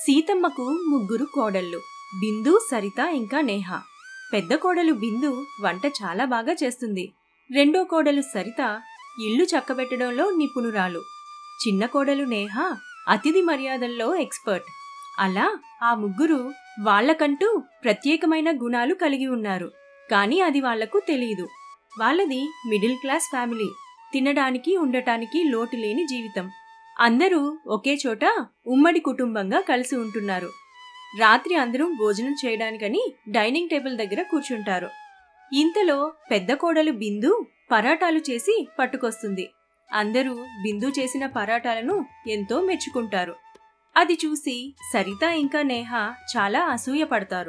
సీతమ్మకు ముగ్గురు కోడళ్ళు బిందు సరిత ఇంకా నేహ పెద్ద కోడలు బిందు వంట చాలా బాగా చేస్తుంది రెండో కోడలు సరిత ఇల్లు చక్కబెట్టడంలో నిపుణురాలు చిన్న కోడలు నేహ అతిథి మర్యాదల్లో ఎక్స్పర్ట్ అలా ఆ ముగ్గురు వాళ్ళకంటూ ప్రత్యేకమైన గుణాలు కలిగి ఉన్నారు కానీ అది వాళ్లకు తెలియదు వాళ్ళది మిడిల్ క్లాస్ ఫ్యామిలీ తినడానికి ఉండటానికి లోటు లేని జీవితం అందరూ ఒకే చోట ఉమ్మడి కుటుంబంగా కలిసి ఉంటున్నారు రాత్రి అందరూ భోజనం చేయడానికని డైనింగ్ టేబుల్ దగ్గర కూర్చుంటారు ఇంతలో పెద్ద కోడలు బిందు పరాటాలు చేసి పట్టుకొస్తుంది అందరూ బిందు చేసిన పరాటాలను ఎంతో మెచ్చుకుంటారు అది చూసి సరిత ఇంకా నేహ చాలా అసూయపడతారు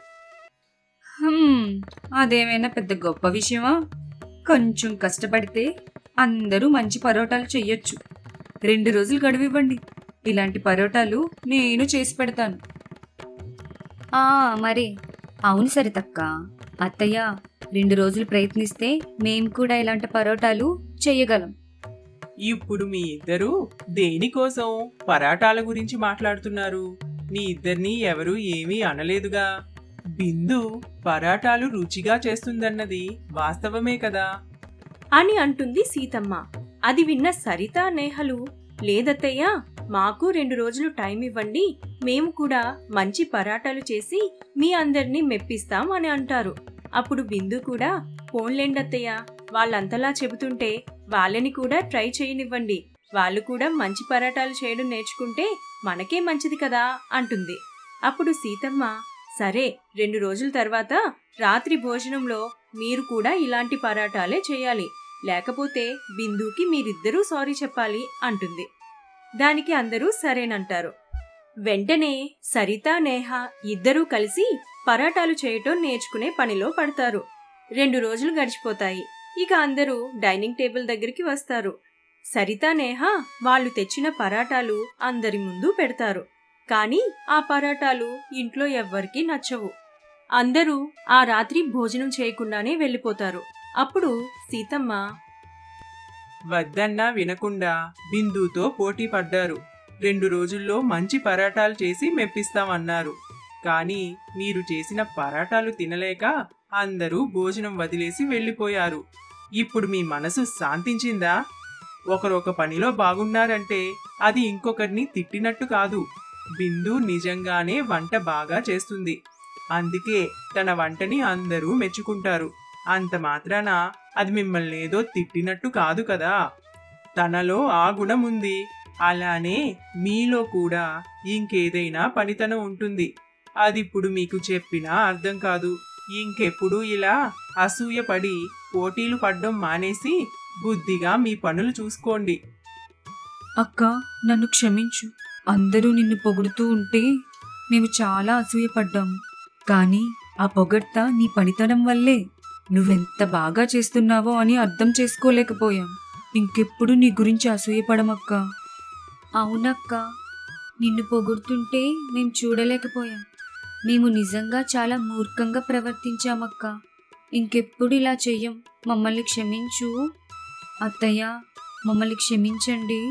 హ్మ్, అదేమైనా పెద్ద గొప్ప విషయమా కొంచెం కష్టపడితే అందరూ మంచి పరోటాలు చెయ్యొచ్చు రెండు రోజులు గడువివ్వండి ఇలాంటి పరోటాలు నేను చేసి పెడతాను ఆ మరి అవును సరితక్క అత్తయ్య రెండు రోజులు ప్రయత్నిస్తే మేం కూడా ఇలాంటి పరోటాలు చెయ్యగలం ఇప్పుడు మీ ఇద్దరు దేనికోసం పరాటాల గురించి మాట్లాడుతున్నారు మీ ఇద్దరిని ఎవరూ ఏమీ అనలేదుగా బిందు పరాటాలు రుచిగా చేస్తుందన్నది వాస్తవమే కదా అని అంటుంది సీతమ్మ అది విన్న సరిత నేహలు లేదత్తయ్యా మాకు రెండు రోజులు టైం ఇవ్వండి మేము కూడా మంచి పరాటాలు చేసి మీ అందరినీ మెప్పిస్తాం అని అంటారు అప్పుడు బిందు కూడా పోన్లేండత్తయ్య వాళ్ళంతలా చెబుతుంటే వాళ్ళని కూడా ట్రై చేయనివ్వండి వాళ్ళు కూడా మంచి పరాటాలు చేయడం నేర్చుకుంటే మనకే మంచిది కదా అంటుంది అప్పుడు సీతమ్మ సరే రెండు రోజుల తర్వాత రాత్రి భోజనంలో మీరు కూడా ఇలాంటి పరాటాలే చేయాలి లేకపోతే బిందుకి మీరిద్దరూ సారీ చెప్పాలి అంటుంది దానికి అందరూ సరేనంటారు వెంటనే సరిత నేహ ఇద్దరూ కలిసి పరాటాలు చేయటం నేర్చుకునే పనిలో పడతారు రెండు రోజులు గడిచిపోతాయి ఇక అందరూ డైనింగ్ టేబుల్ దగ్గరికి వస్తారు సరిత నేహ వాళ్ళు తెచ్చిన పరాటాలు అందరి ముందు పెడతారు కానీ ఆ పరాటాలు ఇంట్లో ఎవ్వరికీ నచ్చవు అందరూ ఆ రాత్రి భోజనం చేయకుండానే వెళ్ళిపోతారు అప్పుడు సీతమ్మ వద్దన్నా వినకుండా బిందుతో పోటీ పడ్డారు రెండు రోజుల్లో మంచి పరాటాలు చేసి మెప్పిస్తామన్నారు కానీ మీరు చేసిన పరాటాలు తినలేక అందరూ భోజనం వదిలేసి వెళ్ళిపోయారు ఇప్పుడు మీ మనసు శాంతించిందా ఒకరొక పనిలో బాగున్నారంటే అది ఇంకొకరిని తిట్టినట్టు కాదు బిందు నిజంగానే వంట బాగా చేస్తుంది అందుకే తన వంటని అందరూ మెచ్చుకుంటారు అంత మాత్రాన అది మిమ్మల్ని ఏదో తిట్టినట్టు కాదు కదా తనలో ఆ గుణం ఉంది అలానే మీలో కూడా ఇంకేదైనా పనితనం ఉంటుంది అది ఇప్పుడు మీకు చెప్పినా అర్థం కాదు ఇంకెప్పుడు ఇలా అసూయపడి పోటీలు పడ్డం మానేసి బుద్ధిగా మీ పనులు చూసుకోండి అక్క నన్ను క్షమించు అందరూ నిన్ను పొగుడుతూ ఉంటే మేము చాలా అసూయపడ్డాము కానీ ఆ పొగడ్త నీ పనితనం వల్లే నువ్వెంత బాగా చేస్తున్నావో అని అర్థం చేసుకోలేకపోయాం ఇంకెప్పుడు నీ గురించి అసూయపడమక్క అవునక్క నిన్ను పొగుడుతుంటే మేం చూడలేకపోయాం మేము నిజంగా చాలా మూర్ఖంగా ప్రవర్తించామక్క ఇంకెప్పుడు ఇలా చెయ్యం మమ్మల్ని క్షమించు అత్తయ్య మమ్మల్ని క్షమించండి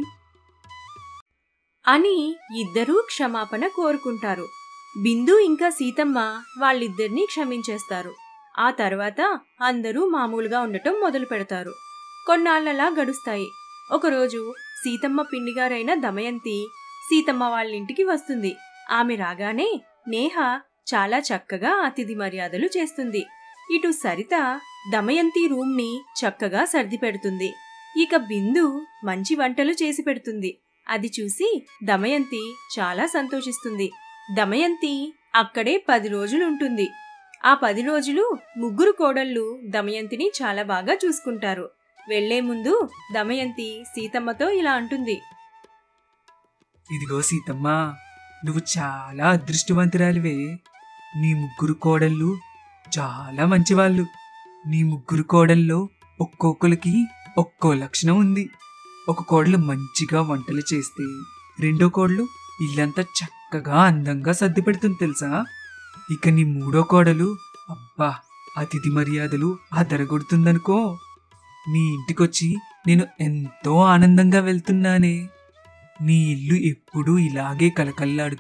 అని ఇద్దరూ క్షమాపణ కోరుకుంటారు బిందు ఇంకా సీతమ్మ వాళ్ళిద్దరినీ క్షమించేస్తారు ఆ తర్వాత అందరూ మామూలుగా ఉండటం మొదలు పెడతారు కొన్నాళ్లలా గడుస్తాయి ఒకరోజు సీతమ్మ పిండిగారైన దమయంతి సీతమ్మ వాళ్ళింటికి వస్తుంది ఆమె రాగానే నేహ చాలా చక్కగా అతిథి మర్యాదలు చేస్తుంది ఇటు సరిత దమయంతి రూమ్ని చక్కగా సర్ది పెడుతుంది ఇక బిందు మంచి వంటలు చేసి పెడుతుంది అది చూసి దమయంతి చాలా సంతోషిస్తుంది దమయంతి అక్కడే పది రోజులుంటుంది ఆ పది రోజులు ముగ్గురు కోడళ్ళు దమయంతిని చాలా బాగా చూసుకుంటారు వెళ్లే ముందు దమయంతి సీతమ్మతో ఇలా అంటుంది ఇదిగో సీతమ్మ నువ్వు చాలా అదృష్టవంతురాలివే నీ ముగ్గురు కోడళ్ళు చాలా మంచివాళ్ళు నీ ముగ్గురు కోడల్లో ఒక్కొక్కరికి ఒక్కో లక్షణం ఉంది ఒక కోడలు మంచిగా వంటలు చేస్తే రెండో కోడలు ఇల్లంతా చక్కగా అందంగా సర్ది పెడుతుంది తెలుసా ఇక నీ మూడో కోడలు అబ్బా అతిథి మర్యాదలు అదరగొడుతుందనుకో నీ ఇంటికొచ్చి నేను ఎంతో ఆనందంగా వెళ్తున్నానే నీ ఇల్లు ఎప్పుడూ ఇలాగే కలకల్లాడుతూ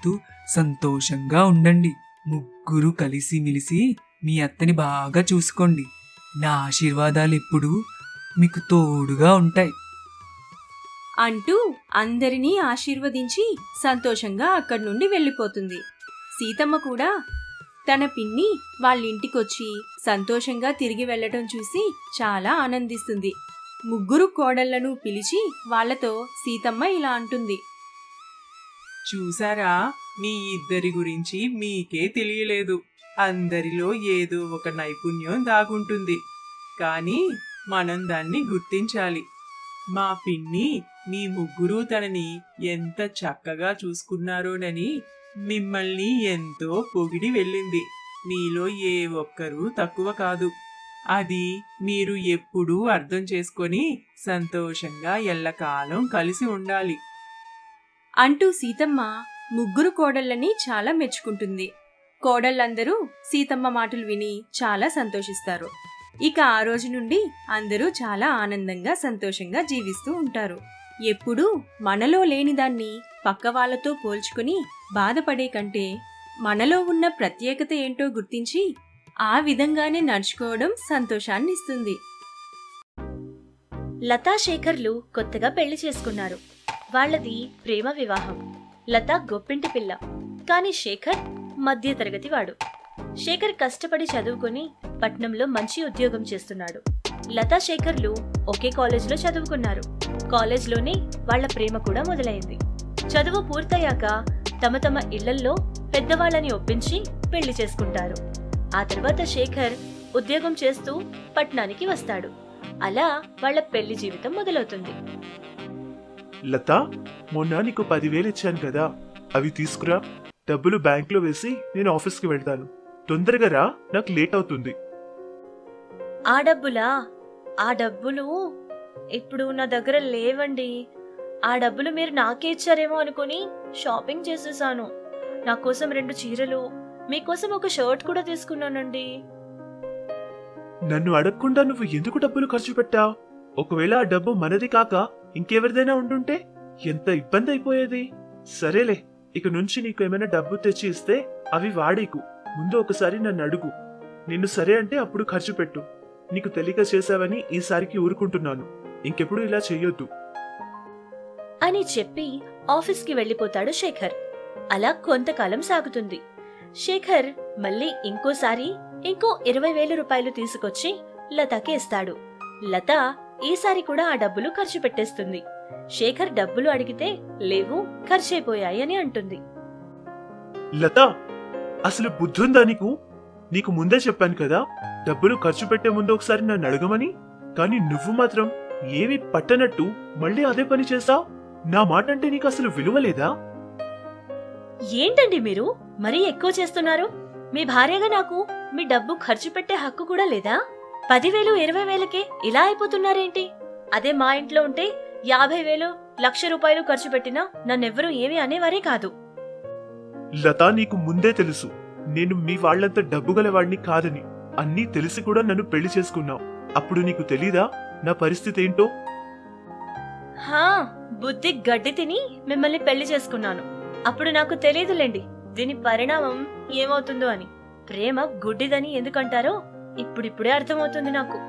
సంతోషంగా ఉండండి ముగ్గురు కలిసిమిలిసి మీ అత్తని బాగా చూసుకోండి నా ఆశీర్వాదాలు ఎప్పుడూ మీకు తోడుగా ఉంటాయి అంటూ అందరినీ ఆశీర్వదించి సంతోషంగా అక్కడి నుండి వెళ్ళిపోతుంది సీతమ్మ కూడా తన పిన్ని వాళ్ళింటికొచ్చి సంతోషంగా తిరిగి వెళ్ళటం చూసి చాలా ఆనందిస్తుంది ముగ్గురు కోడళ్లను పిలిచి వాళ్ళతో సీతమ్మ ఇలా అంటుంది చూసారా మీ ఇద్దరి గురించి మీకే తెలియలేదు అందరిలో ఏదో ఒక నైపుణ్యం దాగుంటుంది కానీ మనం దాన్ని గుర్తించాలి మా పిన్ని మీ ముగ్గురు తనని ఎంత చక్కగా చూసుకున్నారోనని మిమ్మల్ని ఎంతో పొగిడి వెళ్ళింది మీలో ఏ ఒక్కరూ తక్కువ కాదు అది మీరు ఎప్పుడూ అర్థం చేసుకొని సంతోషంగా ఎల్లకాలం కలిసి ఉండాలి అంటూ సీతమ్మ ముగ్గురు కోడళ్ళని చాలా మెచ్చుకుంటుంది కోడళ్ళందరూ సీతమ్మ మాటలు విని చాలా సంతోషిస్తారు ఇక ఆ రోజు నుండి అందరూ చాలా ఆనందంగా సంతోషంగా జీవిస్తూ ఉంటారు ఎప్పుడూ మనలో లేని దాన్ని పక్క వాళ్ళతో పోల్చుకుని బాధపడే కంటే మనలో ఉన్న ప్రత్యేకత ఏంటో గుర్తించి ఆ విధంగానే నడుచుకోవడం సంతోషాన్ని ఇస్తుంది లతా శేఖర్లు కొత్తగా పెళ్లి చేసుకున్నారు వాళ్ళది ప్రేమ వివాహం లత గొప్పింటి పిల్ల కానీ శేఖర్ మధ్యతరగతి వాడు శేఖర్ కష్టపడి చదువుకొని పట్నంలో మంచి ఉద్యోగం చేస్తున్నాడు లతా శేఖర్లు ఒకే కాలేజీలో చదువుకున్నారు కాలేజ్లోనే వాళ్ళ ప్రేమ కూడా మొదలైంది చదువు పూర్తయ్యాక తమ తమ ఇళ్లల్లో పెద్దవాళ్ళని ఒప్పించి పెళ్లి చేసుకుంటారు ఆ తర్వాత శేఖర్ ఉద్యోగం చేస్తూ పట్నానికి వస్తాడు అలా వాళ్ళ పెళ్లి జీవితం మొదలవుతుంది లత మొన్న నీకు పదివేలు ఇచ్చాను కదా అవి తీసుకురా డబ్బులు బ్యాంక్లో వేసి నేను ఆఫీస్కి వెళ్తాను తొందరగా రా నాకు లేట్ అవుతుంది ఆ డబ్బులా ఆ డబ్బులు ఇప్పుడు నా దగ్గర లేవండి ఆ డబ్బులు మీరు నాకే ఇచ్చారేమో అనుకుని షాపింగ్ చేసేసాను నా కోసం రెండు చీరలు మీకోసం ఒక షర్ట్ కూడా తీసుకున్నానండి నన్ను అడగకుండా నువ్వు ఎందుకు డబ్బులు ఖర్చు పెట్టావు ఒకవేళ ఆ డబ్బు మనది కాక ఇంకెవరిదైనా ఉండుంటే ఎంత ఇబ్బంది అయిపోయేది సరేలే ఇక నుంచి నీకు ఏమైనా డబ్బు తెచ్చి ఇస్తే అవి వాడేకు ముందు ఒకసారి నన్ను అడుగు నిన్ను సరే అంటే అప్పుడు ఖర్చు పెట్టు నీకు తెలియక చేశావని ఈసారికి ఊరుకుంటున్నాను ఇంకెప్పుడు ఇలా చెయ్యొద్దు అని చెప్పి ఆఫీస్కి వెళ్ళిపోతాడు శేఖర్ అలా కొంతకాలం సాగుతుంది శేఖర్ మళ్ళీ ఇంకోసారి ఇంకో ఇరవై వేల రూపాయలు తీసుకొచ్చి లతకి ఇస్తాడు లత ఈసారి కూడా ఆ డబ్బులు ఖర్చు పెట్టేస్తుంది శేఖర్ డబ్బులు అడిగితే లేవు ఖర్చయిపోయాయి అని అంటుంది లత అసలు బుద్ధుందా నీకు నీకు ముందే చెప్పాను కదా డబ్బులు ఖర్చు పెట్టే ముందు ఒకసారి నన్ను అడగమని కానీ నువ్వు మాత్రం ఏమి పట్టనట్టు మళ్ళీ అదే పని చేస్తావు నా మాట అంటే నీకు అసలు విలువ లేదా ఏంటండి మీరు మరీ ఎక్కువ చేస్తున్నారు మీ భార్యగా నాకు మీ డబ్బు ఖర్చు పెట్టే హక్కు కూడా లేదా పదివేలు ఇరవై వేలకే ఇలా అయిపోతున్నారేంటి అదే మా ఇంట్లో ఉంటే యాభై వేలు లక్ష రూపాయలు ఖర్చు పెట్టినా నన్నెవ్వరూ ఏమీ అనేవారే కాదు లత నీకు ముందే తెలుసు నేను మీ వాళ్ళంత డబ్బు గలవాడిని కాదని అన్నీ తెలిసి కూడా నన్ను పెళ్లి చేసుకున్నావు అప్పుడు నీకు తెలీదా నా పరిస్థితి ఏంటో హా బుద్ధి గడ్డి తిని మిమ్మల్ని పెళ్లి చేసుకున్నాను అప్పుడు నాకు తెలియదులేండి దీని పరిణామం ఏమవుతుందో అని ప్రేమ గుడ్డిదని ఎందుకంటారో ఇప్పుడిప్పుడే అర్థమవుతుంది నాకు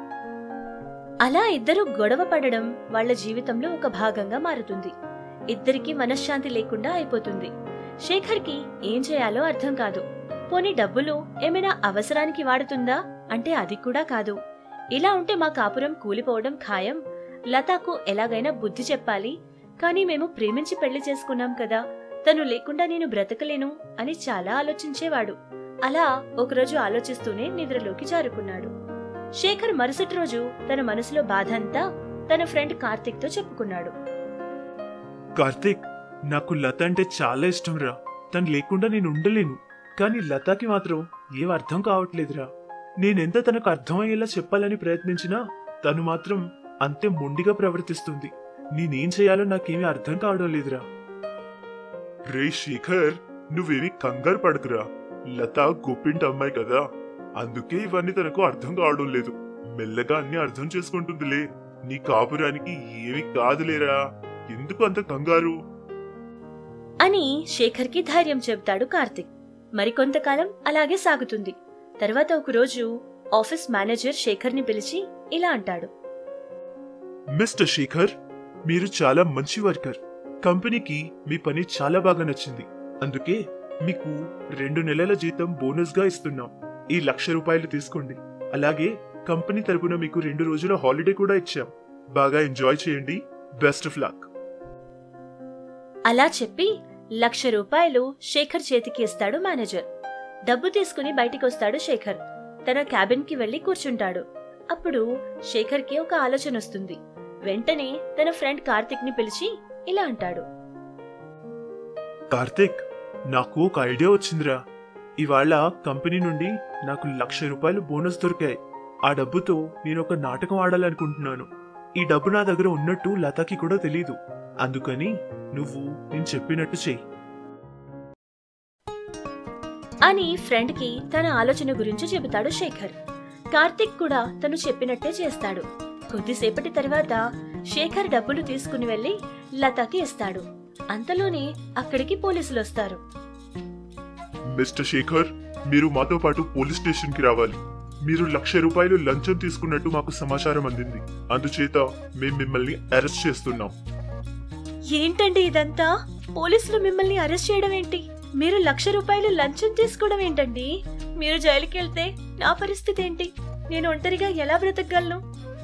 అలా ఇద్దరు గొడవ పడడం వాళ్ళ జీవితంలో ఒక భాగంగా మారుతుంది ఇద్దరికి మనశ్శాంతి లేకుండా అయిపోతుంది శేఖర్కి ఏం చేయాలో అర్థం కాదు పోనీ డబ్బులు ఏమైనా అవసరానికి వాడుతుందా అంటే అది కూడా కాదు ఇలా ఉంటే మా కాపురం కూలిపోవడం ఖాయం లతాకు ఎలాగైనా బుద్ధి చెప్పాలి కానీ మేము ప్రేమించి పెళ్లి చేసుకున్నాం కదా తను లేకుండా నేను బ్రతకలేను అని చాలా ఆలోచించేవాడు అలా ఒకరోజు ఆలోచిస్తూనే నిద్రలోకి జారుకున్నాడు శేఖర్ మరుసటి రోజు తన మనసులో బాధ అంతా తన ఫ్రెండ్ కార్తిక్ తో చెప్పుకున్నాడు కార్తీక్ నాకు లత అంటే చాలా ఇష్టం రా తను లేకుండా నేను ఉండలేను కానీ లతకి మాత్రం ఏం అర్థం కావట్లేదురా నేనెంత తనకు అర్థమయ్యేలా చెప్పాలని ప్రయత్నించినా తను మాత్రం అంతే మొండిగా ప్రవర్తిస్తుంది నేనేం చేయాలో నాకేమీ అర్థం కావడం లేదురా రే శేఖర్ నువ్వేమి కంగారు పడకురా లత గొప్పింటి అమ్మాయి కదా అందుకే ఇవన్నీ తనకు అర్థం కావడం లేదు మెల్లగా అన్ని అర్థం చేసుకుంటుందిలే నీ కాపురానికి ఏమి కాదులేరా ఎందుకు అంత కంగారు అని శేఖర్కి ధైర్యం చెబుతాడు కార్తిక్ మరికొంతకాలం అలాగే సాగుతుంది తర్వాత ఒకరోజు ఆఫీస్ మేనేజర్ శేఖర్ని పిలిచి ఇలా అంటాడు మిస్టర్ శేఖర్ మీరు చాలా మంచి వర్కర్ కంపెనీకి మీ పని చాలా బాగా నచ్చింది అందుకే మీకు రెండు నెలల జీతం బోనస్ గా ఇస్తున్నాం ఈ లక్ష రూపాయలు తీసుకోండి అలాగే కంపెనీ తరపున మీకు రెండు రోజుల హాలిడే కూడా ఇచ్చాం బాగా ఎంజాయ్ చేయండి బెస్ట్ ఆఫ్ లక్ అలా చెప్పి లక్ష రూపాయలు శేఖర్ చేతికి ఇస్తాడు మేనేజర్ డబ్బు తీసుకుని బయటికొస్తాడు శేఖర్ తన క్యాబిన్కి వెళ్లి కూర్చుంటాడు అప్పుడు శేఖర్కి ఒక ఆలోచన వస్తుంది వెంటనే తన ఫ్రెండ్ కార్తిక్ ని పిలిచి ఇలా అంటాడు కార్తిక్ నాకు ఒక ఐడియా వచ్చిందిరా ఇవాళ కంపెనీ నుండి నాకు లక్ష రూపాయలు బోనస్ దొరికాయి ఆ డబ్బుతో నేను ఒక నాటకం ఆడాలనుకుంటున్నాను ఈ డబ్బు నా దగ్గర ఉన్నట్టు లతాకి కూడా తెలీదు అందుకని నువ్వు నేను చెప్పినట్టు చెయ్యి అని ఫ్రెండ్ కి తన ఆలోచన గురించి చెబుతాడు శేఖర్ కార్తిక్ కూడా తను చెప్పినట్టే చేస్తాడు కొద్దిసేపటి తర్వాత శేఖర్ డబ్బులు తీసుకుని వెళ్లి లతాకి ఇస్తాడు అంతలోనే అక్కడికి పోలీసులు వస్తారు మిస్టర్ శేఖర్ మీరు మాతో పాటు పోలీస్ స్టేషన్ కి రావాలి మీరు లక్ష రూపాయలు లంచం తీసుకున్నట్టు మాకు సమాచారం అందింది అందుచేత మేము మిమ్మల్ని అరెస్ట్ చేస్తున్నాం ఏంటండి ఇదంతా పోలీసులు మిమ్మల్ని అరెస్ట్ చేయడం ఏంటి మీరు లక్ష రూపాయలు లంచం తీసుకోవడం ఏంటండి మీరు జైలుకి వెళ్తే నా పరిస్థితి ఏంటి నేను ఒంటరిగా ఎలా బ్రతకగలను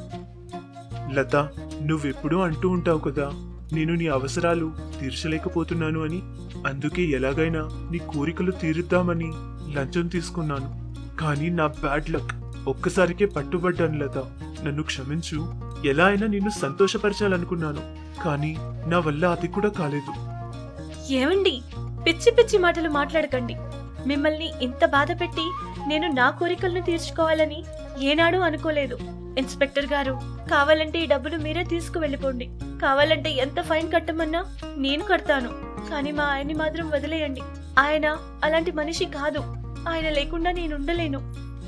లత నువ్వెప్పుడూ అంటూ ఉంటావు కదా నేను నీ అవసరాలు తీర్చలేకపోతున్నాను అని అందుకే ఎలాగైనా నీ కోరికలు తీరుద్దామని లంచం తీసుకున్నాను కానీ నా బ్యాడ్ లక్ ఒక్కసారికే పట్టుబడ్డాను లత నన్ను క్షమించు ఎలా అయినా నిన్ను సంతోషపరచాలనుకున్నాను కానీ నా వల్ల అది కూడా కాలేదు ఏమండి పిచ్చి పిచ్చి మాటలు మాట్లాడకండి మిమ్మల్ని ఇంత బాధ పెట్టి నేను నా కోరికలను తీర్చుకోవాలని ఏనాడూ అనుకోలేదు ఇన్స్పెక్టర్ గారు కావాలంటే ఈ డబ్బులు మీరే తీసుకువెళ్ళిపోండి కావాలంటే ఎంత ఫైన్ కట్టమన్నా నేను కడతాను కానీ మా ఆయన్ని మాత్రం వదిలేయండి ఆయన అలాంటి మనిషి కాదు ఆయన లేకుండా నేను ఉండలేను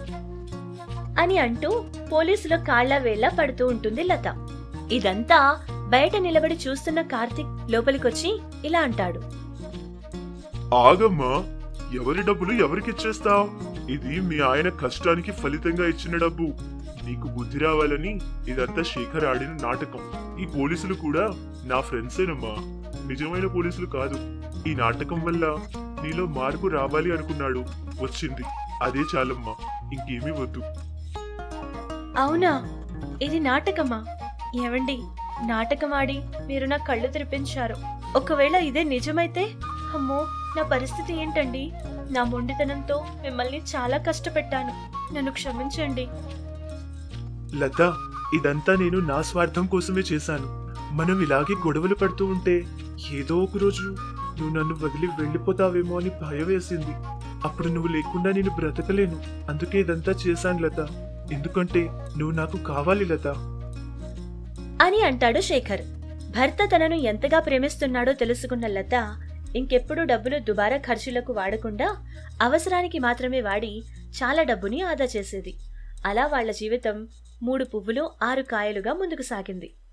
అని అంటూ పోలీసుల కాళ్ల వేళ్ళ పడుతూ ఉంటుంది లత ఇదంతా బయట నిలబడి చూస్తున్న కార్తిక్ లోపలికొచ్చి ఇలా అంటాడు ఆగమ్మా ఎవరి డబ్బులు ఎవరికిచ్చేస్తావు ఇది మీ ఆయన కష్టానికి ఫలితంగా ఇచ్చిన డబ్బు నీకు బుద్ధి రావాలని ఇదంతా శేఖర్ ఆడిన నాటకం ఈ పోలీసులు కూడా నా ఫ్రెండ్సేనమ్మా నిజమైన పోలీసులు కాదు ఈ నాటకం వల్ల నీలో మార్పు రావాలి అనుకున్నాడు వచ్చింది అదే చాలమ్మా ఇంకేమీ వద్దు అవునా ఇది నాటకమా ఏవండి నాటకం ఆడి మీరు నా కళ్ళు తెరిపించారు ఒకవేళ ఇదే నిజమైతే అమ్మో నా పరిస్థితి ఏంటండి నా మొండితనంతో మిమ్మల్ని చాలా కష్టపెట్టాను నన్ను క్షమించండి లత ఇదంతా నేను నా స్వార్థం కోసమే చేశాను మనం ఇలాగే గొడవలు పడుతూ ఉంటే ఏదో ఒక రోజు నువ్వు నన్ను వదిలి వెళ్ళిపోతావేమో అని భయం వేసింది అప్పుడు నువ్వు లేకుండా నేను బ్రతకలేను అందుకే ఇదంతా చేశాను లత ఎందుకంటే నువ్వు నాకు కావాలి లత అని అంటాడు శేఖర్ భర్త తనను ఎంతగా ప్రేమిస్తున్నాడో తెలుసుకున్న లత ఇంకెప్పుడు డబ్బులు దుబారా ఖర్చులకు వాడకుండా అవసరానికి మాత్రమే వాడి చాలా డబ్బుని ఆదా చేసేది అలా వాళ్ళ జీవితం మూడు పువ్వులు ఆరు కాయలుగా ముందుకు సాగింది